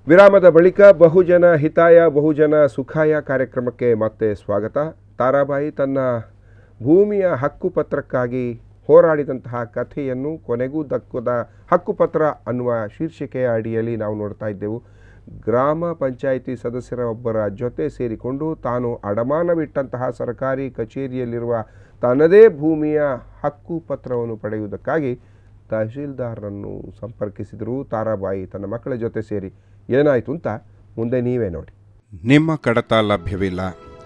ವಿರಾಮದ ಬಳಿಕ ಬಹುಜನ ಹಿತಾಯ ಬಹುಜನ ಸುಖಾಯ ಕಾರ್ಯಕ್ರಮಕ್ಕೆ ಮತ್ತೆ ಸ್ವಾಗತ ತಾರಾಬಾಯಿ ತನ್ನ ಭೂಮಿಯ ಹಕ್ಕುಪತ್ರಕ್ಕಾಗಿ ಹೋರಾಡಿದಂತಹ ಕಥೆಯನ್ನು ಕೊನೆಗೂ ದಕ್ಕದ ಹಕ್ಕುಪತ್ರ ಅನ್ನುವ ಶೀರ್ಷಿಕೆಯ ಅಡಿಯಲ್ಲಿ ನಾವು ನೋಡ್ತಾ ಇದ್ದೆವು ಗ್ರಾಮ ಪಂಚಾಯಿತಿ ಸದಸ್ಯರ ಒಬ್ಬರ ಜೊತೆ ಸೇರಿಕೊಂಡು ತಾನು ಅಡಮಾನವಿಟ್ಟಂತಹ ಸರ್ಕಾರಿ ಕಚೇರಿಯಲ್ಲಿರುವ ತನ್ನದೇ ಭೂಮಿಯ ಹಕ್ಕುಪತ್ರವನ್ನು ಪಡೆಯುವುದಕ್ಕಾಗಿ ತಹಶೀಲ್ದಾರರನ್ನು ಸಂಪರ್ಕಿಸಿದರು ತಾರಾಬಾಯಿ ತನ್ನ ಮಕ್ಕಳ ಜೊತೆ ಸೇರಿ ಏನಾಯಿತು ಅಂತ ಮುಂದೆ ನೀವೇ ನೋಡಿ ನಿಮ್ಮ ಕಡತ ಲಭ್ಯವಿಲ್ಲ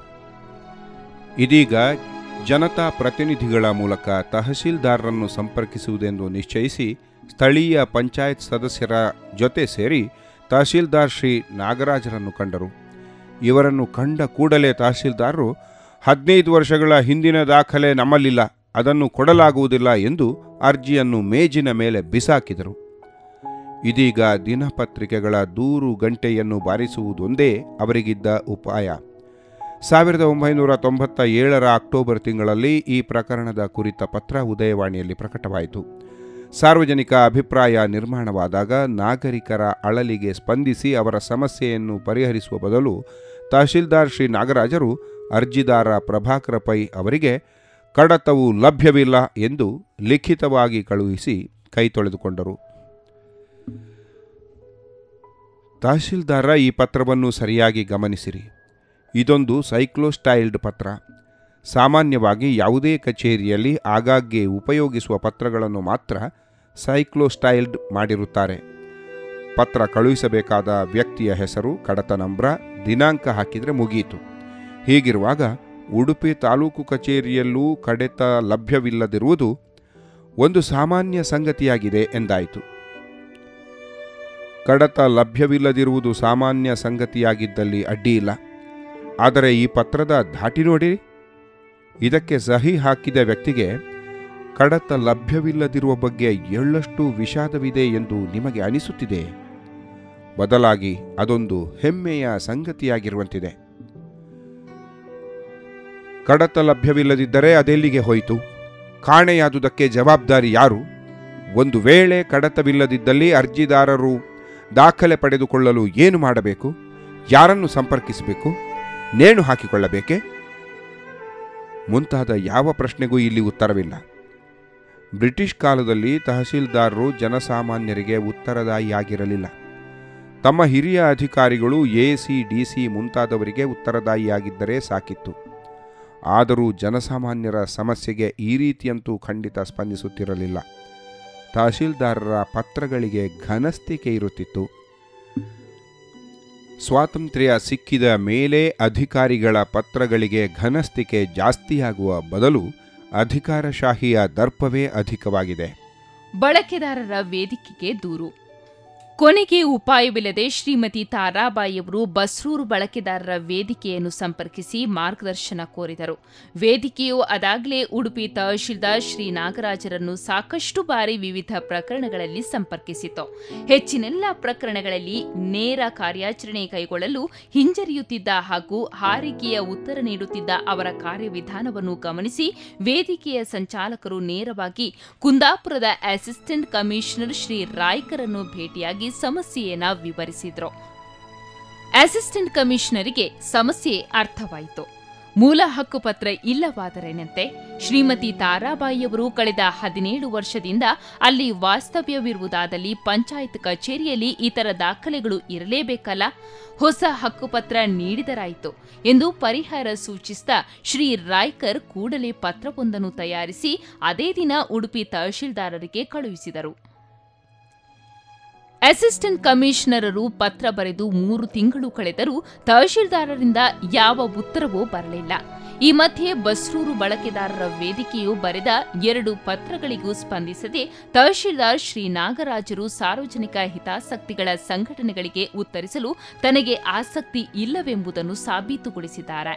ಇದೀಗ ಜನತಾ ಪ್ರತಿನಿಧಿಗಳ ಮೂಲಕ ತಹಶೀಲ್ದಾರರನ್ನು ಸಂಪರ್ಕಿಸುವುದೆಂದು ನಿಶ್ಚಯಿಸಿ ಸ್ಥಳೀಯ ಪಂಚಾಯತ್ ಸದಸ್ಯರ ಜೊತೆ ಸೇರಿ ತಹಶೀಲ್ದಾರ್ ಶ್ರೀ ನಾಗರಾಜರನ್ನು ಕಂಡರು ಇವರನ್ನು ಕಂಡ ಕೂಡಲೇ ತಹಶೀಲ್ದಾರರು ಹದಿನೈದು ವರ್ಷಗಳ ಹಿಂದಿನ ದಾಖಲೆ ನಮ್ಮಲ್ಲಿಲ್ಲ ಅದನ್ನು ಕೊಡಲಾಗುವುದಿಲ್ಲ ಎಂದು ಅರ್ಜಿಯನ್ನು ಮೇಜಿನ ಮೇಲೆ ಬಿಸಾಕಿದರು ಇದೀಗ ದಿನಪತ್ರಿಕೆಗಳ ದೂರು ಗಂಟೆಯನ್ನು ಬಾರಿಸುವುದೊಂದೇ ಅವರಿಗಿದ್ದ ಉಪಾಯ ಸಾವಿರದ ಒಂಬೈನೂರ ತೊಂಬತ್ತ ಏಳರ ಅಕ್ಟೋಬರ್ ತಿಂಗಳಲ್ಲಿ ಈ ಪ್ರಕರಣದ ಕುರಿತ ಪತ್ರ ಉದಯವಾಣಿಯಲ್ಲಿ ಪ್ರಕಟವಾಯಿತು ಸಾರ್ವಜನಿಕ ಅಭಿಪ್ರಾಯ ನಿರ್ಮಾಣವಾದಾಗ ನಾಗರಿಕರ ಅಳಲಿಗೆ ಸ್ಪಂದಿಸಿ ಅವರ ಸಮಸ್ಯೆಯನ್ನು ಪರಿಹರಿಸುವ ಬದಲು ತಹಶೀಲ್ದಾರ್ ಶ್ರೀ ನಾಗರಾಜರು ಅರ್ಜಿದಾರ ಪ್ರಭಾಕರ ಪೈ ಅವರಿಗೆ ಕಡತವು ಲಭ್ಯವಿಲ್ಲ ಎಂದು ಲಿಖಿತವಾಗಿ ಕಳುಹಿಸಿ ಕೈ ತೊಳೆದುಕೊಂಡರು ತಹಶೀಲ್ದಾರ ಈ ಪತ್ರವನ್ನು ಸರಿಯಾಗಿ ಗಮನಿಸಿರಿ ಇದೊಂದು ಸೈಕ್ಲೋಸ್ಟೈಲ್ಡ್ ಪತ್ರ ಸಾಮಾನ್ಯವಾಗಿ ಯಾವುದೇ ಕಚೇರಿಯಲ್ಲಿ ಆಗಾಗ್ಗೆ ಉಪಯೋಗಿಸುವ ಪತ್ರಗಳನ್ನು ಮಾತ್ರ ಸೈಕ್ಲೋಸ್ಟೈಲ್ಡ್ ಮಾಡಿರುತ್ತಾರೆ ಪತ್ರ ಕಳುಹಿಸಬೇಕಾದ ವ್ಯಕ್ತಿಯ ಹೆಸರು ಕಡತ ನಂಬ್ರ ದಿನಾಂಕ ಹಾಕಿದರೆ ಮುಗಿಯಿತು ಹೀಗಿರುವಾಗ ಉಡುಪಿ ತಾಲೂಕು ಕಚೇರಿಯಲ್ಲೂ ಕಡೆತ ಲಭ್ಯವಿಲ್ಲದಿರುವುದು ಒಂದು ಸಾಮಾನ್ಯ ಸಂಗತಿಯಾಗಿದೆ ಎಂದಾಯಿತು ಕಡತ ಲಭ್ಯವಿಲ್ಲದಿರುವುದು ಸಾಮಾನ್ಯ ಸಂಗತಿಯಾಗಿದ್ದಲ್ಲಿ ಅಡ್ಡಿಯಿಲ್ಲ ಆದರೆ ಈ ಪತ್ರದ ಧಾಟಿ ನೋಡಿ ಇದಕ್ಕೆ ಸಹಿ ಹಾಕಿದ ವ್ಯಕ್ತಿಗೆ ಕಡತ ಲಭ್ಯವಿಲ್ಲದಿರುವ ಬಗ್ಗೆ ಎಳ್ಳಷ್ಟು ವಿಷಾದವಿದೆ ಎಂದು ನಿಮಗೆ ಅನಿಸುತ್ತಿದೆ ಬದಲಾಗಿ ಅದೊಂದು ಹೆಮ್ಮೆಯ ಸಂಗತಿಯಾಗಿರುವಂತಿದೆ ಕಡತ ಲಭ್ಯವಿಲ್ಲದಿದ್ದರೆ ಅದೆಲ್ಲಿಗೆ ಹೋಯಿತು ಕಾಣೆಯಾದುದಕ್ಕೆ ಜವಾಬ್ದಾರಿ ಯಾರು ಒಂದು ವೇಳೆ ಕಡತವಿಲ್ಲದಿದ್ದಲ್ಲಿ ಅರ್ಜಿದಾರರು ದಾಖಲೆ ಪಡೆದುಕೊಳ್ಳಲು ಏನು ಮಾಡಬೇಕು ಯಾರನ್ನು ಸಂಪರ್ಕಿಸಬೇಕು ನೇಣು ಹಾಕಿಕೊಳ್ಳಬೇಕೆ ಮುಂತಾದ ಯಾವ ಪ್ರಶ್ನೆಗೂ ಇಲ್ಲಿ ಉತ್ತರವಿಲ್ಲ ಬ್ರಿಟಿಷ್ ಕಾಲದಲ್ಲಿ ತಹಸೀಲ್ದಾರರು ಜನಸಾಮಾನ್ಯರಿಗೆ ಉತ್ತರದಾಯಿಯಾಗಿರಲಿಲ್ಲ ತಮ್ಮ ಹಿರಿಯ ಅಧಿಕಾರಿಗಳು ಎಸಿ ಡಿಸಿ ಮುಂತಾದವರಿಗೆ ಉತ್ತರದಾಯಿಯಾಗಿದ್ದರೆ ಸಾಕಿತ್ತು ಆದರೂ ಜನಸಾಮಾನ್ಯರ ಸಮಸ್ಯೆಗೆ ಈ ರೀತಿಯಂತೂ ಖಂಡಿತ ಸ್ಪಂದಿಸುತ್ತಿರಲಿಲ್ಲ ತಹಶೀಲ್ದಾರರ ಪತ್ರಗಳಿಗೆ ಘನಸ್ಥಿಕೆ ಇರುತ್ತಿತ್ತು ಸ್ವಾತಂತ್ರ್ಯ ಸಿಕ್ಕಿದ ಮೇಲೆ ಅಧಿಕಾರಿಗಳ ಪತ್ರಗಳಿಗೆ ಘನಸ್ಥಿಕೆ ಜಾಸ್ತಿಯಾಗುವ ಬದಲು ಅಧಿಕಾರಶಾಹಿಯ ದರ್ಪವೇ ಅಧಿಕವಾಗಿದೆ ಬಳಕೆದಾರರ ವೇದಿಕೆಗೆ ದೂರು ಕೊನೆಗೆ ಉಪಾಯವಿಲ್ಲದೆ ಶ್ರೀಮತಿ ತಾರಾಬಾಯಿಯವರು ಬಸ್ರೂರು ಬಳಕೆದಾರರ ವೇದಿಕೆಯನ್ನು ಸಂಪರ್ಕಿಸಿ ಮಾರ್ಗದರ್ಶನ ಕೋರಿದರು ವೇದಿಕೆಯು ಅದಾಗಲೇ ಉಡುಪಿ ತಹಶೀಲ್ದಾರ್ ಶ್ರೀ ನಾಗರಾಜರನ್ನು ಸಾಕಷ್ಟು ಬಾರಿ ವಿವಿಧ ಪ್ರಕರಣಗಳಲ್ಲಿ ಸಂಪರ್ಕಿಸಿತು ಹೆಚ್ಚಿನೆಲ್ಲ ಪ್ರಕರಣಗಳಲ್ಲಿ ನೇರ ಕಾರ್ಯಾಚರಣೆ ಕೈಗೊಳ್ಳಲು ಹಿಂಜರಿಯುತ್ತಿದ್ದ ಹಾಗೂ ಹಾರಿಕೆಯ ಉತ್ತರ ನೀಡುತ್ತಿದ್ದ ಅವರ ಕಾರ್ಯವಿಧಾನವನ್ನು ಗಮನಿಸಿ ವೇದಿಕೆಯ ಸಂಚಾಲಕರು ನೇರವಾಗಿ ಕುಂದಾಪುರದ ಅಸಿಸ್ಟೆಂಟ್ ಕಮಿಷನರ್ ಶ್ರೀ ರಾಯ್ಕರನ್ನು ಭೇಟಿಯಾಗಿ ಸಮಸ್ಯೆಯನ್ನ ವಿವರಿಸಿದ್ರು ಅಸಿಸ್ಟೆಂಟ್ ಕಮಿಷನರಿಗೆ ಸಮಸ್ಯೆ ಅರ್ಥವಾಯಿತು ಮೂಲ ಹಕ್ಕುಪತ್ರ ಇಲ್ಲವಾದರೇನಂತೆ ಶ್ರೀಮತಿ ತಾರಾಬಾಯಿಯವರು ಕಳೆದ ಹದಿನೇಳು ವರ್ಷದಿಂದ ಅಲ್ಲಿ ವಾಸ್ತವ್ಯವಿರುವುದಾದಲ್ಲಿ ಪಂಚಾಯತ್ ಕಚೇರಿಯಲ್ಲಿ ಇತರ ದಾಖಲೆಗಳು ಇರಲೇಬೇಕಲ್ಲ ಹೊಸ ಹಕ್ಕುಪತ್ರ ನೀಡಿದರಾಯಿತು ಎಂದು ಪರಿಹಾರ ಸೂಚಿಸಿದ ಶ್ರೀ ರಾಯ್ಕರ್ ಕೂಡಲೇ ಪತ್ರವೊಂದನ್ನು ತಯಾರಿಸಿ ಅದೇ ದಿನ ಉಡುಪಿ ತಹಶೀಲ್ದಾರರಿಗೆ ಕಳುಹಿಸಿದರು ಅಸಿಸ್ಟೆಂಟ್ ಕಮಿಷನರರು ಪತ್ರ ಬರೆದು ಮೂರು ತಿಂಗಳು ಕಳೆದರೂ ತಹಶೀಲ್ದಾರರಿಂದ ಯಾವ ಉತ್ತರವೂ ಬರಲಿಲ್ಲ ಈ ಮಧ್ಯೆ ಬಸ್ರೂರು ಬಳಕೆದಾರರ ವೇದಿಕೆಯು ಬರೆದ ಎರಡು ಪತ್ರಗಳಿಗೂ ಸ್ಪಂದಿಸದೆ ತಹಶೀಲ್ದಾರ್ ಶ್ರೀ ನಾಗರಾಜರು ಸಾರ್ವಜನಿಕ ಹಿತಾಸಕ್ತಿಗಳ ಸಂಘಟನೆಗಳಿಗೆ ಉತ್ತರಿಸಲು ತನಗೆ ಆಸಕ್ತಿ ಇಲ್ಲವೆಂಬುದನ್ನು ಸಾಬೀತುಗೊಳಿಸಿದ್ದಾರೆ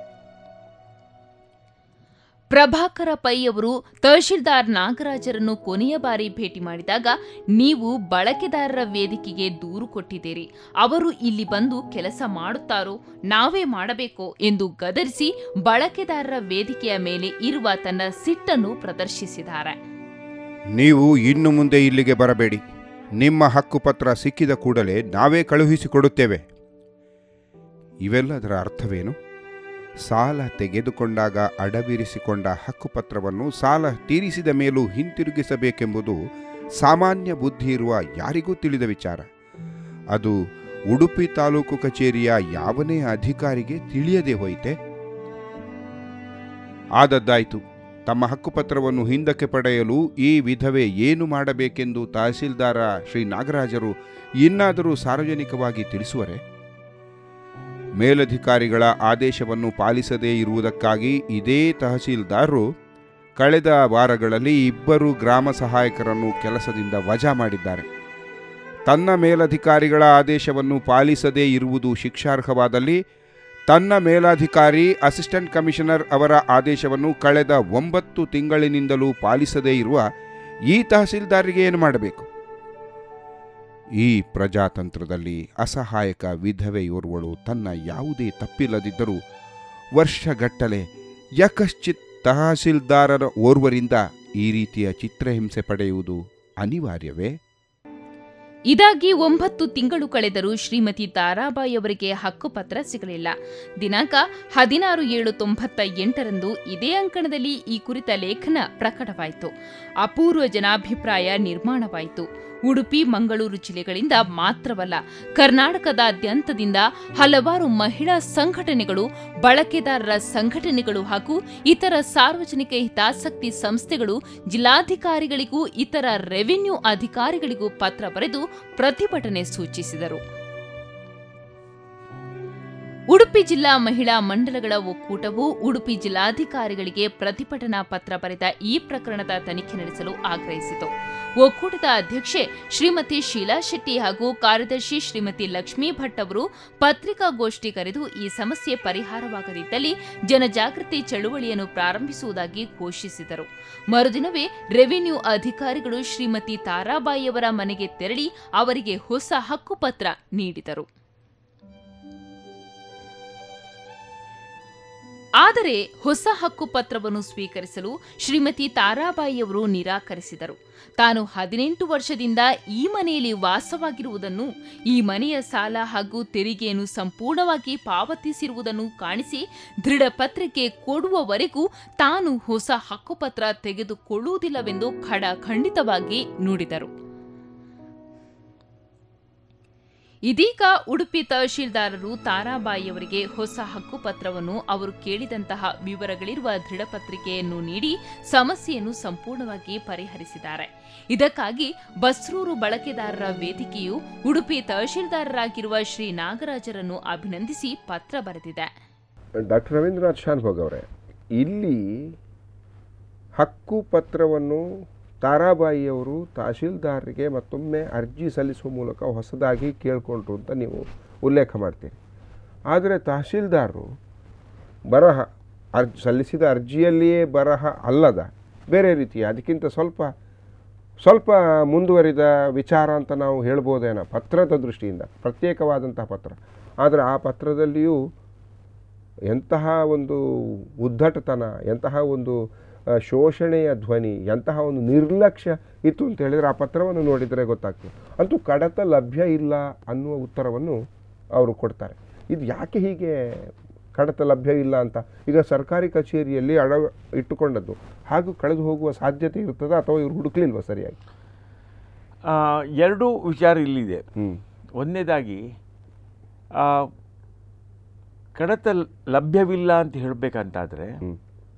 ಪ್ರಭಾಕರ ಪೈ ಅವರು ತಹಶೀಲ್ದಾರ್ ನಾಗರಾಜರನ್ನು ಕೊನೆಯ ಬಾರಿ ಭೇಟಿ ಮಾಡಿದಾಗ ನೀವು ಬಳಕೆದಾರರ ವೇದಿಕೆಗೆ ದೂರು ಕೊಟ್ಟಿದ್ದೀರಿ ಅವರು ಇಲ್ಲಿ ಬಂದು ಕೆಲಸ ಮಾಡುತ್ತಾರೋ ನಾವೇ ಮಾಡಬೇಕೋ ಎಂದು ಗದರಿಸಿ ಬಳಕೆದಾರರ ವೇದಿಕೆಯ ಮೇಲೆ ಇರುವ ತನ್ನ ಸಿಟ್ಟನ್ನು ಪ್ರದರ್ಶಿಸಿದ್ದಾರೆ ನೀವು ಇನ್ನು ಮುಂದೆ ಇಲ್ಲಿಗೆ ಬರಬೇಡಿ ನಿಮ್ಮ ಹಕ್ಕುಪತ್ರ ಸಿಕ್ಕಿದ ಕೂಡಲೇ ನಾವೇ ಕಳುಹಿಸಿಕೊಡುತ್ತೇವೆ ಇವೆಲ್ಲದರ ಅರ್ಥವೇನು ಸಾಲ ತೆಗೆದುಕೊಂಡಾಗ ಅಡವಿರಿಸಿಕೊಂಡ ಹಕ್ಕುಪತ್ರವನ್ನು ಸಾಲ ತೀರಿಸಿದ ಮೇಲೂ ಹಿಂತಿರುಗಿಸಬೇಕೆಂಬುದು ಸಾಮಾನ್ಯ ಬುದ್ಧಿ ಇರುವ ಯಾರಿಗೂ ತಿಳಿದ ವಿಚಾರ ಅದು ಉಡುಪಿ ತಾಲೂಕು ಕಚೇರಿಯ ಯಾವನೇ ಅಧಿಕಾರಿಗೆ ತಿಳಿಯದೆ ಹೋಯಿತೆ ಆದದ್ದಾಯಿತು ತಮ್ಮ ಹಕ್ಕುಪತ್ರವನ್ನು ಹಿಂದಕ್ಕೆ ಪಡೆಯಲು ಈ ವಿಧವೆ ಏನು ಮಾಡಬೇಕೆಂದು ತಹಸೀಲ್ದಾರ ಶ್ರೀ ನಾಗರಾಜರು ಇನ್ನಾದರೂ ಸಾರ್ವಜನಿಕವಾಗಿ ತಿಳಿಸುವರೆ ಮೇಲಧಿಕಾರಿಗಳ ಆದೇಶವನ್ನು ಪಾಲಿಸದೇ ಇರುವುದಕ್ಕಾಗಿ ಇದೇ ತಹಸೀಲ್ದಾರರು ಕಳೆದ ವಾರಗಳಲ್ಲಿ ಇಬ್ಬರು ಗ್ರಾಮ ಸಹಾಯಕರನ್ನು ಕೆಲಸದಿಂದ ವಜಾ ಮಾಡಿದ್ದಾರೆ ತನ್ನ ಮೇಲಧಿಕಾರಿಗಳ ಆದೇಶವನ್ನು ಪಾಲಿಸದೇ ಇರುವುದು ಶಿಕ್ಷಾರ್ಹವಾದಲ್ಲಿ ತನ್ನ ಮೇಲಾಧಿಕಾರಿ ಅಸಿಸ್ಟೆಂಟ್ ಕಮಿಷನರ್ ಅವರ ಆದೇಶವನ್ನು ಕಳೆದ ಒಂಬತ್ತು ತಿಂಗಳಿನಿಂದಲೂ ಪಾಲಿಸದೇ ಇರುವ ಈ ತಹಸೀಲ್ದಾರಿಗೆ ಏನು ಮಾಡಬೇಕು ಈ ಪ್ರಜಾತಂತ್ರದಲ್ಲಿ ಅಸಹಾಯಕ ವಿಧವೆಯೋರ್ವಳು ತನ್ನ ಯಾವುದೇ ತಪ್ಪಿಲ್ಲದಿದ್ದರೂ ವರ್ಷಗಟ್ಟಲೆ ಯಕಶ್ಚಿತ್ ತಹಸೀಲ್ದಾರರ ಓರ್ವರಿಂದ ಈ ರೀತಿಯ ಚಿತ್ರಹಿಂಸೆ ಪಡೆಯುವುದು ಅನಿವಾರ್ಯವೇ ಇದಾಗಿ ಒಂಬತ್ತು ತಿಂಗಳು ಕಳೆದರೂ ಶ್ರೀಮತಿ ತಾರಾಬಾಯಿ ಅವರಿಗೆ ಹಕ್ಕುಪತ್ರ ಸಿಗಲಿಲ್ಲ ದಿನಾಂಕ ಹದಿನಾರು ಏಳು ತೊಂಬತ್ತ ಎಂಟರಂದು ಇದೇ ಅಂಕಣದಲ್ಲಿ ಈ ಕುರಿತ ಲೇಖನ ಪ್ರಕಟವಾಯಿತು ಅಪೂರ್ವ ಜನಾಭಿಪ್ರಾಯ ನಿರ್ಮಾಣವಾಯಿತು ಉಡುಪಿ ಮಂಗಳೂರು ಜಿಲ್ಲೆಗಳಿಂದ ಮಾತ್ರವಲ್ಲ ಕರ್ನಾಟಕದಾದ್ಯಂತದಿಂದ ಹಲವಾರು ಮಹಿಳಾ ಸಂಘಟನೆಗಳು ಬಳಕೆದಾರರ ಸಂಘಟನೆಗಳು ಹಾಗೂ ಇತರ ಸಾರ್ವಜನಿಕ ಹಿತಾಸಕ್ತಿ ಸಂಸ್ಥೆಗಳು ಜಿಲ್ಲಾಧಿಕಾರಿಗಳಿಗೂ ಇತರ ರೆವಿನ್ಯೂ ಅಧಿಕಾರಿಗಳಿಗೂ ಪತ್ರ ಬರೆದು ಪ್ರತಿಭಟನೆ ಸೂಚಿಸಿದರು ಉಡುಪಿ ಜಿಲ್ಲಾ ಮಹಿಳಾ ಮಂಡಲಗಳ ಒಕ್ಕೂಟವು ಉಡುಪಿ ಜಿಲ್ಲಾಧಿಕಾರಿಗಳಿಗೆ ಪ್ರತಿಭಟನಾ ಪತ್ರ ಬರೆದ ಈ ಪ್ರಕರಣದ ತನಿಖೆ ನಡೆಸಲು ಆಗ್ರಹಿಸಿತು ಒಕ್ಕೂಟದ ಅಧ್ಯಕ್ಷೆ ಶ್ರೀಮತಿ ಶೀಲಾ ಶೆಟ್ಟಿ ಹಾಗೂ ಕಾರ್ಯದರ್ಶಿ ಶ್ರೀಮತಿ ಲಕ್ಷ್ಮೀ ಭಟ್ ಅವರು ಪತ್ರಿಕಾಗೋಷ್ಠಿ ಕರೆದು ಈ ಸಮಸ್ಯೆ ಪರಿಹಾರವಾಗದಿದ್ದಲ್ಲಿ ಜನಜಾಗೃತಿ ಚಳುವಳಿಯನ್ನು ಪ್ರಾರಂಭಿಸುವುದಾಗಿ ಘೋಷಿಸಿದರು ಮರುದಿನವೇ ರೆವಿನ್ಯೂ ಅಧಿಕಾರಿಗಳು ಶ್ರೀಮತಿ ತಾರಾಬಾಯಿಯವರ ಮನೆಗೆ ತೆರಳಿ ಅವರಿಗೆ ಹೊಸ ಹಕ್ಕುಪತ್ರ ನೀಡಿದರು ಆದರೆ ಹೊಸ ಹಕ್ಕುಪತ್ರವನ್ನು ಸ್ವೀಕರಿಸಲು ಶ್ರೀಮತಿ ತಾರಾಬಾಯಿಯವರು ನಿರಾಕರಿಸಿದರು ತಾನು ಹದಿನೆಂಟು ವರ್ಷದಿಂದ ಈ ಮನೆಯಲ್ಲಿ ವಾಸವಾಗಿರುವುದನ್ನು ಈ ಮನೆಯ ಸಾಲ ಹಾಗೂ ತೆರಿಗೆಯನ್ನು ಸಂಪೂರ್ಣವಾಗಿ ಪಾವತಿಸಿರುವುದನ್ನು ಕಾಣಿಸಿ ದೃಢಪತ್ರಿಕೆ ಕೊಡುವವರೆಗೂ ತಾನು ಹೊಸ ಹಕ್ಕುಪತ್ರ ತೆಗೆದುಕೊಳ್ಳುವುದಿಲ್ಲವೆಂದು ಖಡ ಖಂಡಿತವಾಗಿ ನುಡಿದರು ಇದೀಗ ಉಡುಪಿ ತಹಶೀಲ್ದಾರರು ತಾರಾಬಾಯಿಯವರಿಗೆ ಹೊಸ ಹಕ್ಕುಪತ್ರವನ್ನು ಅವರು ಕೇಳಿದಂತಹ ವಿವರಗಳಿರುವ ದೃಢಪತ್ರಿಕೆಯನ್ನು ನೀಡಿ ಸಮಸ್ಯೆಯನ್ನು ಸಂಪೂರ್ಣವಾಗಿ ಪರಿಹರಿಸಿದ್ದಾರೆ ಇದಕ್ಕಾಗಿ ಬಸ್ರೂರು ಬಳಕೆದಾರರ ವೇದಿಕೆಯು ಉಡುಪಿ ತಹಶೀಲ್ದಾರರಾಗಿರುವ ಶ್ರೀ ನಾಗರಾಜರನ್ನು ಅಭಿನಂದಿಸಿ ಪತ್ರ ಬರೆದಿದೆ ಡಾಕ್ಟರ್ ರವೀಂದ್ರನಾಥ್ ಶಾನ್ಭೋಗ್ ಅವರೇ ಇಲ್ಲಿ ಹಕ್ಕು ಪತ್ರವನ್ನು ತಾರಾಬಾಯಿಯವರು ತಹಶೀಲ್ದಾರರಿಗೆ ಮತ್ತೊಮ್ಮೆ ಅರ್ಜಿ ಸಲ್ಲಿಸುವ ಮೂಲಕ ಹೊಸದಾಗಿ ಕೇಳಿಕೊಂಡ್ರು ಅಂತ ನೀವು ಉಲ್ಲೇಖ ಮಾಡ್ತೀರಿ ಆದರೆ ತಹಶೀಲ್ದಾರರು ಬರಹ ಅರ್ಜಿ ಸಲ್ಲಿಸಿದ ಅರ್ಜಿಯಲ್ಲಿಯೇ ಬರಹ ಅಲ್ಲದ ಬೇರೆ ರೀತಿಯ ಅದಕ್ಕಿಂತ ಸ್ವಲ್ಪ ಸ್ವಲ್ಪ ಮುಂದುವರಿದ ವಿಚಾರ ಅಂತ ನಾವು ಹೇಳ್ಬೋದೇನೋ ಪತ್ರದ ದೃಷ್ಟಿಯಿಂದ ಪ್ರತ್ಯೇಕವಾದಂತಹ ಪತ್ರ ಆದರೆ ಆ ಪತ್ರದಲ್ಲಿಯೂ ಎಂತಹ ಒಂದು ಉದ್ದಟತನ ಎಂತಹ ಒಂದು ಆ, ಶೋಷಣೆಯ ಧ್ವನಿ ಎಂತಹ ಒಂದು ನಿರ್ಲಕ್ಷ್ಯ ಇತ್ತು ಅಂತ ಹೇಳಿದರೆ ಆ ಪತ್ರವನ್ನು ನೋಡಿದರೆ ಗೊತ್ತಾಗ್ತದೆ ಅಂತೂ ಕಡತ ಲಭ್ಯ ಇಲ್ಲ ಅನ್ನುವ ಉತ್ತರವನ್ನು ಅವರು ಕೊಡ್ತಾರೆ ಇದು ಯಾಕೆ ಹೀಗೆ ಕಡತ ಲಭ್ಯ ಇಲ್ಲ ಅಂತ ಈಗ ಸರ್ಕಾರಿ ಕಚೇರಿಯಲ್ಲಿ ಅಡ ಇಟ್ಟುಕೊಂಡದ್ದು ಹಾಗೂ ಕಳೆದು ಹೋಗುವ ಸಾಧ್ಯತೆ ಇರ್ತದ ಅಥವಾ ಇವರು ಹುಡುಕ್ಲಿಲ್ವ ಸರಿಯಾಗಿ ಆ, ಎರಡೂ ವಿಚಾರ ಇಲ್ಲಿದೆ ಹ್ಞೂ ಒಂದನೇದಾಗಿ ಆ, ಕಡತ ಲ್- ಲಭ್ಯವಿಲ್ಲ ಅಂತ ಹೇಳಬೇಕಂತಾದರೆ ಹ್ಞೂ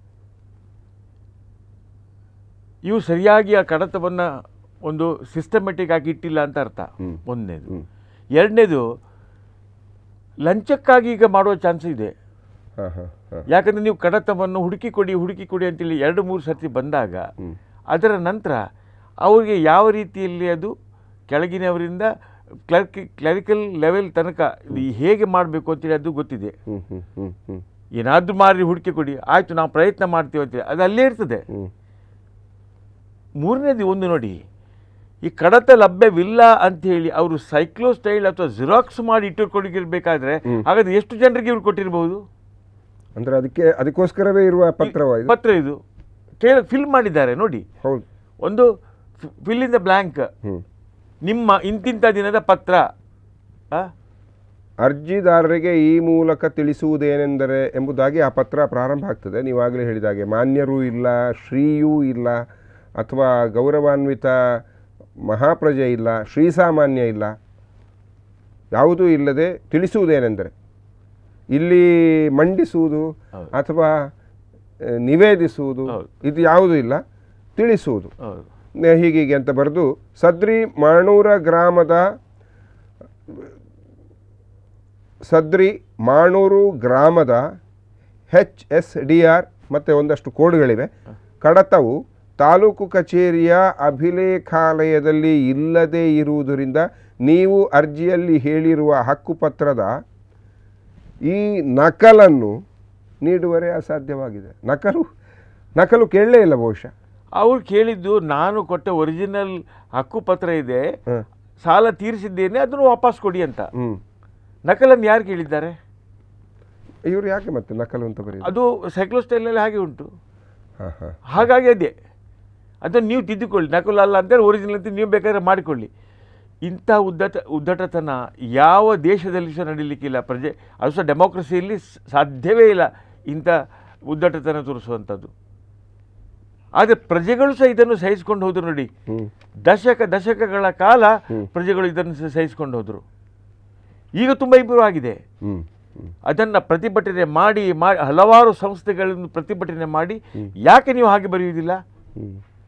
ಇವು ಸರಿಯಾಗಿ ಆ ಕಡತವನ್ನು ಒಂದು ಸಿಸ್ಟಮೆಟಿಕ್ ಆಗಿ ಇಟ್ಟಿಲ್ಲ ಅಂತ ಅರ್ಥ ಹ್ಮ್. ಒಂದನೇದು ಹ್ಞೂ ಎರಡನೇದು ಲಂಚಕ್ಕಾಗಿ ಈಗ ಮಾಡುವ ಚಾನ್ಸ್ ಇದೆ ಹಾಂ ಹಾಂ ಹಾಂ ಯಾಕಂದರೆ ನೀವು ಕಡತವನ್ನು ಹುಡುಕಿ ಕೊಡಿ ಹುಡುಕಿ ಕೊಡಿ ಅಂತೇಳಿ ಎರಡು ಮೂರು ಸರ್ತಿ ಬಂದಾಗ ಹ್ಞೂ ಅದರ ನಂತರ ಅವರಿಗೆ ಯಾವ ರೀತಿಯಲ್ಲಿ ಅದು ಕೆಳಗಿನವರಿಂದ ಕ್ಲರ್ಕ್ ಕ್ಲರಿಕಲ್ ಲೆವೆಲ್ ತನಕ ಇದು ಹೇಗೆ ಮಾಡಬೇಕು ಅಂತೇಳಿ ಅದು ಗೊತ್ತಿದೆ ಹ್ಞೂ ಹ್ಞೂ ಹ್ಞೂ ಹ್ಞೂ ಏನಾದರೂ ಮಾರಿ ಹುಡುಕಿ ಕೊಡಿ ಆಯಿತು ನಾವು ಪ್ರಯತ್ನ ಮಾಡ್ತೀವಿ ಅಂತೇಳಿ ಅದು ಅಲ್ಲೇ ಇರ್ತದೆ ಹ್ಞೂ ಮೂರನೇದು ಒಂದು ನೋಡಿ ಈ ಕಡತ ಲಭ್ಯವಿಲ್ಲ ಅಂತ ಹೇಳಿ ಅವರು ಸೈಕ್ಲೋ ಸ್ಟೈಲ್ ಅಥವಾ ಜಿರಾಕ್ಸ್ ಮಾಡಿ ಇಟ್ಟುಕೊಂಡಿರ್ಬೇಕಾದ್ರೆ ಹ್ಮ್. ಹಾಗಾದ್ರೆ ಎಷ್ಟು ಜನರಿಗೆ ಇವ್ರು ಕೊಟ್ಟಿರಬಹುದು ಅಂದರೆ ಅದಕ್ಕೆ ಅದಕ್ಕೋಸ್ಕರವೇ ಇರುವ ಪತ್ರವ ಇದು ಪತ್ರ ಇದು ಕೇಳ ಫಿಲ್ ಮಾಡಿದ್ದಾರೆ ನೋಡಿ ಹೌದು ಒಂದು ಫಿಲ್ ಇನ್ ದ ಬ್ಲ್ಯಾಂಕ್ ಹ್ಞೂ ನಿಮ್ಮ ಇಂತಿಂಥ ದಿನದ ಪತ್ರ ಆ? ಅರ್ಜಿದಾರರಿಗೆ ಈ ಮೂಲಕ ತಿಳಿಸುವುದೇನೆಂದರೆ ಎಂಬುದಾಗಿ ಆ ಪತ್ರ ಪ್ರಾರಂಭ ಆಗ್ತದೆ ನೀವಾಗಲೇ ಹೇಳಿದ ಹಾಗೆ ಮಾನ್ಯರೂ ಇಲ್ಲ ಶ್ರೀಯೂ ಇಲ್ಲ ಅಥವಾ ಗೌರವಾನ್ವಿತ ಮಹಾಪ್ರಜೆ ಇಲ್ಲ ಶ್ರೀಸಾಮಾನ್ಯ ಇಲ್ಲ ಯಾವುದೂ ಇಲ್ಲದೆ ತಿಳಿಸುವುದೇನೆಂದರೆ ಇಲ್ಲಿ ಮಂಡಿಸುವುದು ಹೌದು. ಅಥವಾ ಆ, ನಿವೇದಿಸುವುದು ಹೌದು. ಇದು ಯಾವುದೂ ಇಲ್ಲ ತಿಳಿಸುವುದು ಹೌದು ನೆ- ಹೀಗೀಗೆ ಅಂತ ಬರೆದು ಸದ್ರಿ ಮಾಣೂರ ಗ್ರಾಮದ ಸದ್ರಿ ಮಾಣೂರು ಗ್ರಾಮದ ಹೆಚ್ ಎಸ್ ಡಿ ಆರ್ ಮತ್ತು ಒಂದಷ್ಟು ಕೋಡ್ಗಳಿವೆ ಕಡತವು ತಾಲೂಕು ಕಚೇರಿಯ ಅಭಿಲೇಖಾಲಯದಲ್ಲಿ ಇಲ್ಲದೇ ಇರುವುದರಿಂದ ನೀವು ಅರ್ಜಿಯಲ್ಲಿ ಹೇಳಿರುವ ಹಕ್ಕುಪತ್ರದ ಈ ನಕಲನ್ನು ನೀಡುವರೆ ಅಸಾಧ್ಯವಾಗಿದೆ ನಕಲು ನಕಲು ಕೇಳಲೇ ಇಲ್ಲ ಬಹುಶಃ ಅವ್ರು ಕೇಳಿದ್ದು ನಾನು ಕೊಟ್ಟ ಒರಿಜಿನಲ್ ಹಕ್ಕುಪತ್ರ ಇದೆ ಹ. ಸಾಲ ತೀರಿಸಿದ್ದೇನೆ ಅದನ್ನು ವಾಪಸ್ ಕೊಡಿ ಅಂತ ಹ್ಞೂ ನಕಲನ್ನು ಯಾರು ಕೇಳಿದ್ದಾರೆ ಇವರು ಯಾಕೆ ಮತ್ತೆ ನಕಲು ಅಂತ ಬರೀ ಅದು ಸೈಕ್ಲೋಸ್ಟೈಲಲ್ಲಿ ಹಾಗೆ ಉಂಟು ಹಾಂ ಹಾಂ ಹಾಗಾಗಿ ಅದೇ ಅದನ್ನು ನೀವು ತಿದ್ದುಕೊಳ್ಳಿ ನಕಲು ಅಲ್ಲ ಅಂತೇಳಿ ಒರಿಜಿನಲ್ ಅಂತ ನೀವು ಬೇಕಾದ್ರೆ ಮಾಡಿಕೊಳ್ಳಿ ಇಂಥ ಉದ್ದಟ ಉದ್ದಟತನ ಯಾವ ದೇಶದಲ್ಲಿ ಸಹ ನಡೀಲಿಕ್ಕಿಲ್ಲ ಪ್ರಜೆ ಅದು ಸಹ ಡೆಮೋಕ್ರಸಿಯಲ್ಲಿ ಸ್- ಸಾಧ್ಯವೇ ಇಲ್ಲ ಇಂಥ ಉದ್ದಟತನ ತೋರಿಸುವಂಥದ್ದು ಆದರೆ ಪ್ರಜೆಗಳು ಸಹ ಇದನ್ನು ಸಹಿಸ್ಕೊಂಡು ಹೋದರು ನೋಡಿ ಹ್ಞೂ ದಶಕ ದಶಕಗಳ ಕಾಲ ಹ್ಮ್. ಪ್ರಜೆಗಳು ಇದನ್ನು ಸಹ ಸಹಿಸ್ಕೊಂಡು ಹೋದರು ಈಗ ತುಂಬ ಇಂಪ್ರೂವ್ ಆಗಿದೆ ಹ್ಞೂ ಹ್ಞೂ ಅದನ್ನು ಪ್ರತಿಭಟನೆ ಮಾಡಿ ಮಾಡಿ ಹಲವಾರು ಸಂಸ್ಥೆಗಳನ್ನು ಪ್ರತಿಭಟನೆ ಮಾಡಿ ಯಾಕೆ ನೀವು ಹಾಗೆ ಬರೆಯುವುದಿಲ್ಲ ಹ್ಞೂ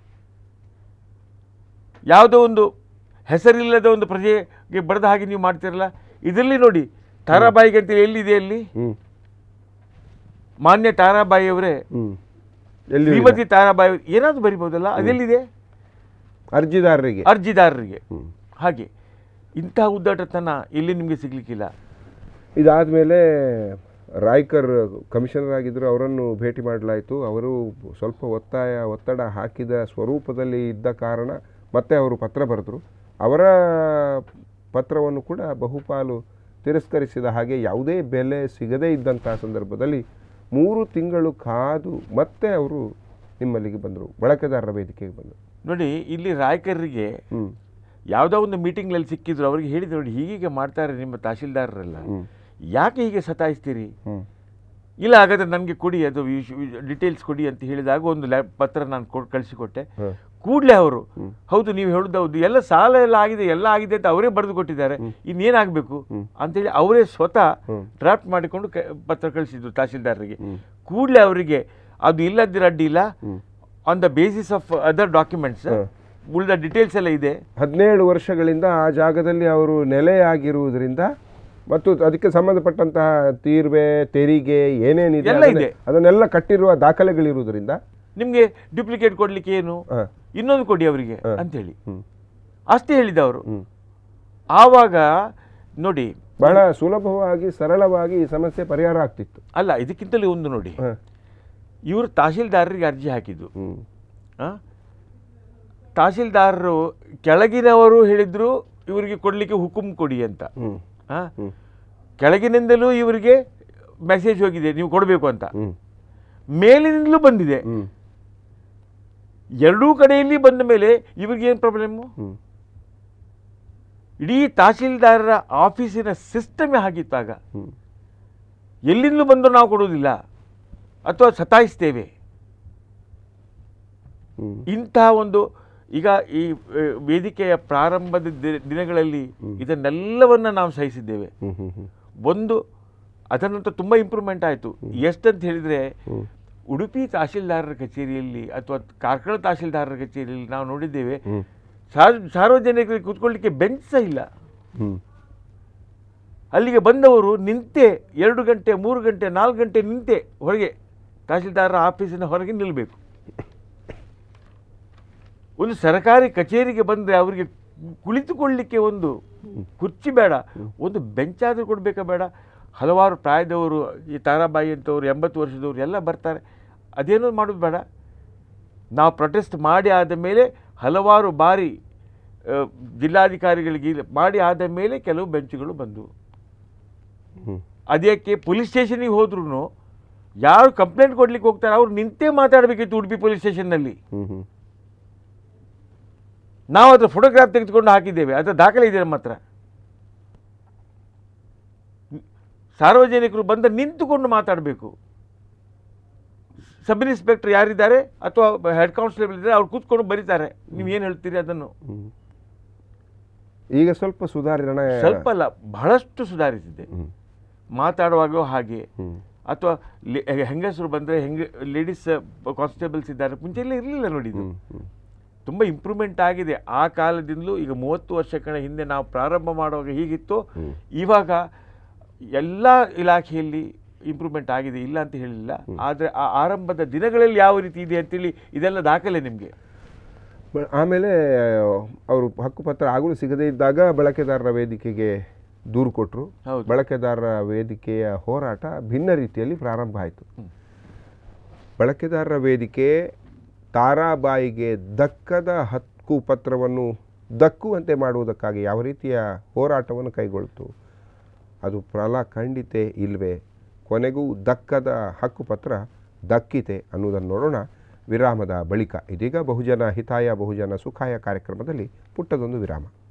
ಯಾವುದೋ ಒಂದು ಹೆಸರಿಲ್ಲದ ಒಂದು ಪ್ರಜೆಗೆ ಬರೆದ ಹಾಗೆ ನೀವು ಮಾಡ್ತಿರಲ್ಲ ಇದರಲ್ಲಿ ನೋಡಿ ತಾರಾಬಾಯಿಗೆ ಅಂತೇಳಿ ಎಲ್ಲಿದೆ ಅಲ್ಲಿ ಹ್ಞೂ ಮಾನ್ಯ ತಾರಾಬಾಯಿ ಅವರೇ ಹ್ಞೂ ಎಲ್ಲಿ ಶ್ರೀಮತಿ ತಾರಾಬಾಯಿ ಅವ್ರು ಏನಾದರೂ ಬರಿಬೋದಲ್ಲ ಅದೆಲ್ಲಿದೆ ಅರ್ಜಿದಾರರಿಗೆ ಅರ್ಜಿದಾರರಿಗೆ ಹ್ಞೂ ಹಾಗೆ ಇಂಥ ಉದ್ದಾಟತನ ಇಲ್ಲಿ ನಿಮಗೆ ಸಿಗ್ಲಿಕ್ಕಿಲ್ಲ ಇದಾದಮೇಲೆ ರಾಯ್ಕರ್ ಕಮಿಷನರ್ ಆಗಿದ್ದರು ಅವರನ್ನು ಭೇಟಿ ಮಾಡಲಾಯಿತು ಅವರು ಸ್ವಲ್ಪ ಒತ್ತಾಯ ಒತ್ತಡ ಹಾಕಿದ ಸ್ವರೂಪದಲ್ಲಿ ಇದ್ದ ಕಾರಣ ಮತ್ತೆ ಅವರು ಪತ್ರ ಬರೆದರು ಅವರ ಪತ್ರವನ್ನು ಕೂಡ ಬಹುಪಾಲು ತಿರಸ್ಕರಿಸಿದ ಹಾಗೆ ಯಾವುದೇ ಬೆಲೆ ಸಿಗದೇ ಇದ್ದಂತಹ ಸಂದರ್ಭದಲ್ಲಿ ಮೂರು ತಿಂಗಳು ಕಾದು ಮತ್ತೆ ಅವರು ನಿಮ್ಮಲ್ಲಿಗೆ ಬಂದರು ಬಳಕೆದಾರರ ವೇದಿಕೆಗೆ ಬಂದರು ನೋಡಿ ಇಲ್ಲಿ ರಾಯಕರಿಗೆ ಹ್ಞೂ ಯಾವುದೋ ಒಂದು ಮೀಟಿಂಗ್ನಲ್ಲಿ ಸಿಕ್ಕಿದ್ರು ಅವ್ರಿಗೆ ಹೇಳಿದ್ರು ನೋಡಿ ಹೀಗೀಗೆ ಮಾಡ್ತಾರೆ ನಿಮ್ಮ ತಹಶೀಲ್ದಾರರೆಲ್ಲ ಹ್ಞೂ ಯಾಕೆ ಹೀಗೆ ಸತಾಯಿಸ್ತೀರಿ ಹ್ಞೂ ಇಲ್ಲ ಹಾಗಾದ್ರೆ ನನಗೆ ಕೊಡಿ ಅದು ಡೀಟೇಲ್ಸ್ ಕೊಡಿ ಅಂತ ಹೇಳಿದಾಗ ಒಂದು ಲ್ಯಾ ಪತ್ರ ನಾನು ಕೊಟ್ಟು ಕಳಿಸಿಕೊಟ್ಟೆ ಹಾಂ ಕೂಡಲೇ ಅವರು ಹೌದು ನೀವು ಹೇಳುದು ಹೌದು ಎಲ್ಲ ಸಾಲ ಎಲ್ಲ ಆಗಿದೆ ಎಲ್ಲ ಆಗಿದೆ ಅಂತ ಅವರೇ ಬರೆದು ಕೊಟ್ಟಿದ್ದಾರೆ ಇನ್ನೇನಾಗಬೇಕು ಅಂತೇಳಿ ಅವರೇ ಸ್ವತಃ ಡ್ರಾಫ್ಟ್ ಮಾಡಿಕೊಂಡು ಕ- ಪತ್ರ ಕಳಿಸಿದ್ರು ತಹಶೀಲ್ದಾರರಿಗೆ ಕೂಡಲೇ ಅವರಿಗೆ ಅದು ಇಲ್ಲದಿರ ಅಡ್ಡಿ ಇಲ್ಲ on the basis of other documents ಉಳಿದ ಡೀಟೇಲ್ಸ್ ಎಲ್ಲ ಇದೆ ಹದಿನೇಳು ವರ್ಷಗಳಿಂದ ಆ ಜಾಗದಲ್ಲಿ ಅವರು ನೆಲೆಯಾಗಿರುವುದರಿಂದ ಮತ್ತು ಅದಕ್ಕೆ ಸಂಬಂಧಪಟ್ಟಂತಹ ತೀರ್ವೆ ತೆರಿಗೆ ಏನೇನಿದೆ ಎಲ್ಲ ಅದನ್ನೆ- ಇದೆ. ಅದನ್ನೆಲ್ಲ ಕಟ್ಟಿರುವ ದಾಖಲೆಗಳಿರುವುದರಿಂದ ನಿಮಗೆ ಡ್ಯೂಪ್ಲಿಕೇಟ್ ಕೊಡ್ಲಿಕ್ಕೆ ಏನು ಹ, ಇನ್ನೊಂದು ಕೊಡಿ ಅವರಿಗೆ ಅಂತೇಳಿ ಹ್ಮ್. ಅಷ್ಟೇ ಹೇಳಿದ ಅವರು ಹ್ಮ್. ಆವಾಗ ನೋಡಿ ಬಹಳ ಸುಲಭವಾಗಿ ಸರಳವಾಗಿ ಈ ಸಮಸ್ಯೆ ಪರಿಹಾರ ಆಗ್ತಿತ್ತು ಅಲ್ಲ ಇದಕ್ಕಿಂತಲೂ ಒಂದು ನೋಡಿ ಹ, ಇವರು ತಹಶೀಲ್ದಾರರಿಗೆ ಅರ್ಜಿ ಹಾಕಿದ್ದು ಹ್ಮ್. ಆ? ತಹಶೀಲ್ದಾರರು ಕೆಳಗಿನವರು ಹೇಳಿದ್ರು ಇವರಿಗೆ ಕೊಡಲಿಕ್ಕೆ ಹುಕುಂ ಕೊಡಿ ಅಂತ ಹ್ಮ್. ಆ? ಹ್ಮ್. ಕೆಳಗಿನಿಂದಲೂ ಇವರಿಗೆ ಮೆಸೇಜ್ ಹೋಗಿದೆ ನೀವು ಕೊಡಬೇಕು ಅಂತ ಹ್ಮ್. ಮೇಲಿನಿಂದಲೂ ಬಂದಿದೆ ಹ್ಮ್. ಎರಡೂ ಕಡೆಯಲ್ಲಿ ಬಂದ ಮೇಲೆ ಇವ್ರಿಗೆ ಏನು ಪ್ರಾಬ್ಲಮ್ಮು ಹ್ಮ್. ಇಡೀ ತಹಶೀಲ್ದಾರರ ಆಫೀಸಿನ ಸಿಸ್ಟಮೇ ಆಗಿತ್ತಾಗ ಹ್ಮ್. ಎಲ್ಲಿಂದಲೂ ಬಂದರೂ ನಾವು ಕೊಡೋದಿಲ್ಲ ಅಥವಾ ಸತಾಯಿಸ್ತೇವೆ ಹ್ಮ್. ಇಂಥ ಒಂದು ಈಗ ಈ ಆ, ವೇದಿಕೆಯ ಪ್ರಾರಂಭದ ದಿ- ದಿನಗಳಲ್ಲಿ ಇದನ್ನೆಲ್ಲವನ್ನ ನಾವು ಸಹಿಸಿದ್ದೇವೆ ಹ್ಮ್. ಹ್ಮ್. ಹ್ಮ್. ಒಂದು ಅದರ ನಂತರ ತುಂಬ ಇಂಪ್ರೂವ್ಮೆಂಟ್ ಆಯಿತು ಎಷ್ಟಂತ ಹೇಳಿದರೆ ಹ್ಮ್. ಉಡುಪಿ ತಹಶೀಲ್ದಾರರ ಕಚೇರಿಯಲ್ಲಿ ಅಥವಾ ಕಾರ್ಕಳ ತಹಶೀಲ್ದಾರರ ಕಚೇರಿಯಲ್ಲಿ ನಾವು ನೋಡಿದ್ದೇವೆ ಹ್ಮ್. ಸಾರ್- ಸಾರ್ವಜನಿಕರಿಗೆ ಕೂತ್ಕೊಳ್ಳಿಕ್ಕೆ ಬೆಂಚ್ ಸಹ ಇಲ್ಲ ಹ್ಮ್. ಅಲ್ಲಿಗೆ ಬಂದವರು ನಿಂತೆ ಎರಡು ಗಂಟೆ ಮೂರು ಗಂಟೆ ನಾಲ್ಕು ಗಂಟೆ ನಿಂತೆ ಹೊರಗೆ ತಹಶೀಲ್ದಾರರ ಆಫೀಸಿನ ಹೊರಗೆ ನಿಲ್ಲಬೇಕು ಒಂದು ಸರ್ಕಾರಿ ಕಚೇರಿಗೆ ಬಂದರೆ ಅವರಿಗೆ ಕುಳಿತುಕೊಳ್ಳಿಕ್ಕೆ ಒಂದು ಕುರ್ಚಿ ಬೇಡ ಒಂದು ಬೆಂಚಾದರೂ ಕೊಡಬೇಕಾ ಬೇಡ ಹಲವಾರು ಪ್ರಾಯದವರು ಈ ತಾರಾಬಾಯಿ ಅಂತವರು ಎಂಬತ್ತು ವರ್ಷದವರು ಎಲ್ಲ ಬರ್ತಾರೆ ಅದೇನೋ ಮಾಡೋದು ಬೇಡ ನಾವು ಪ್ರೊಟೆಸ್ಟ್ ಮಾಡಿ ಆದ ಮೇಲೆ ಹಲವಾರು ಬಾರಿ ಆ, ಜಿಲ್ಲಾಧಿಕಾರಿಗಳಿಗೆ ಇಲ್ಲ- ಮಾಡಿ ಆದ ಮೇಲೆ ಕೆಲವು ಬೆಂಚುಗಳು ಬಂದವು ಹ್ಮ್. ಅದಕ್ಕೆ ಪೊಲೀಸ್ ಸ್ಟೇಷನಿಗೆ ಹೋದ್ರೂ ಯಾರು ಕಂಪ್ಲೇಂಟ್ ಕೊಡ್ಲಿಕ್ಕೆ ಹೋಗ್ತಾರೆ ಅವ್ರು ನಿಂತೇ ಮಾತಾಡಬೇಕಿತ್ತು ಉಡುಪಿ ಪೊಲೀಸ್ ಸ್ಟೇಷನ್ನಲ್ಲಿ ಹ್ಮ್. ಹ್ಮ್. ನಾವು ಅದರ ಫೋಟೋಗ್ರಾಫ್ ತೆಗೆದುಕೊಂಡು ಹಾಕಿದ್ದೇವೆ ಅದರ ದಾಖಲೆ ಇದೆ ನಮ್ಮ ಹತ್ರ ಸಾರ್ವಜನಿಕರು ಬಂದ ನಿಂತುಕೊಂಡು ಮಾತಾಡಬೇಕು ಸಬ್ ಇನ್ಸ್ಪೆಕ್ಟರ್ ಯಾರಿದ್ದಾರೆ ಅಥವಾ ಹೆಡ್ ಕಾನ್ಸ್ಟೇಬಲ್ ಇದ್ದಾರೆ ಅವ್ರು ಕೂತ್ಕೊಂಡು ಬರೀತಾರೆ ನೀವು ಏನು ಹೇಳ್ತೀರಿ ಅದನ್ನು ಹ್ಮ್. ಈಗ ಸ್ವಲ್ಪ ಸುಧಾರಣೆ ಸ್ವಲ್ಪ ಅಲ್ಲ ಬಹಳಷ್ಟು ಸುಧಾರಿಸಿದೆ ಹ್ಮ್. ಮಾತಾಡುವಾಗ ಹಾಗೆ ಹ್ಮ್. ಅಥವಾ ಲೆ- ಹೆಂಗಸರು ಬಂದರೆ ಹೆಂಗ ಲೇಡೀಸ್ ಕಾನ್ಸ್ಟೇಬಲ್ಸ್ ಇದ್ದಾರೆ ಮುಂಚೆ ಎಲ್ಲ ಇರಲಿಲ್ಲ ನೋಡಿ ಇದು ಹ್ಮ್. ಹ್ಮ್. ತುಂಬ ಇಂಪ್ರೂವ್ಮೆಂಟ್ ಆಗಿದೆ ಆ ಕಾಲದಿಂದಲೂ ಈಗ ಮೂವತ್ತು ವರ್ಷಗಳ ಹಿಂದೆ ನಾವು ಪ್ರಾರಂಭ ಮಾಡುವಾಗ ಹೀಗಿತ್ತು ಹ್ಮ್. ಇವಾಗ ಎಲ್ಲ ಇಲಾಖೆಯಲ್ಲಿ ಇಂಪ್ರೂವ್ಮೆಂಟ್ ಆಗಿದೆ ಇಲ್ಲ ಅಂತ ಹೇಳಿಲ್ಲ ಆದರೆ ಆ ಆರಂಭದ ದಿನಗಳಲ್ಲಿ ಯಾವ ರೀತಿ ಇದೆ ಅಂತೇಳಿ ಇದೆಲ್ಲ ದಾಖಲೆ ನಿಮಗೆ ಬ- ಆಮೇಲೆ ಅವರು ಹಕ್ಕುಪತ್ರ ಆಗಲು ಸಿಗದೇ ಇದ್ದಾಗ ಬಳಕೆದಾರರ ವೇದಿಕೆಗೆ ದೂರು ಕೊಟ್ಟರು ಹೌದು. ಬಳಕೆದಾರರ ವೇದಿಕೆಯ ಹೋರಾಟ ಭಿನ್ನ ರೀತಿಯಲ್ಲಿ ಪ್ರಾರಂಭ ಆಯಿತು ಬಳಕೆದಾರರ ವೇದಿಕೆ ತಾರಾಬಾಯಿಗೆ ದಕ್ಕದ ಹಕ್ಕು ಪತ್ರವನ್ನು ದಕ್ಕುವಂತೆ ಮಾಡುವುದಕ್ಕಾಗಿ ಯಾವ ರೀತಿಯ ಹೋರಾಟವನ್ನು ಕೈಗೊಳ್ತು ಅದು ಫಲ ಖಂಡಿತೆ ಇಲ್ವೇ ಕೊನೆಗೂ ದಕ್ಕದ ಹಕ್ಕುಪತ್ರ ದಕ್ಕಿತೆ ಅನ್ನುವುದನ್ನು ನೋಡೋಣ ವಿರಾಮದ ಬಳಿಕ ಇದೀಗ ಬಹುಜನ ಹಿತಾಯ ಬಹುಜನ ಸುಖಾಯ ಕಾರ್ಯಕ್ರಮದಲ್ಲಿ ಪುಟ್ಟದೊಂದು ವಿರಾಮ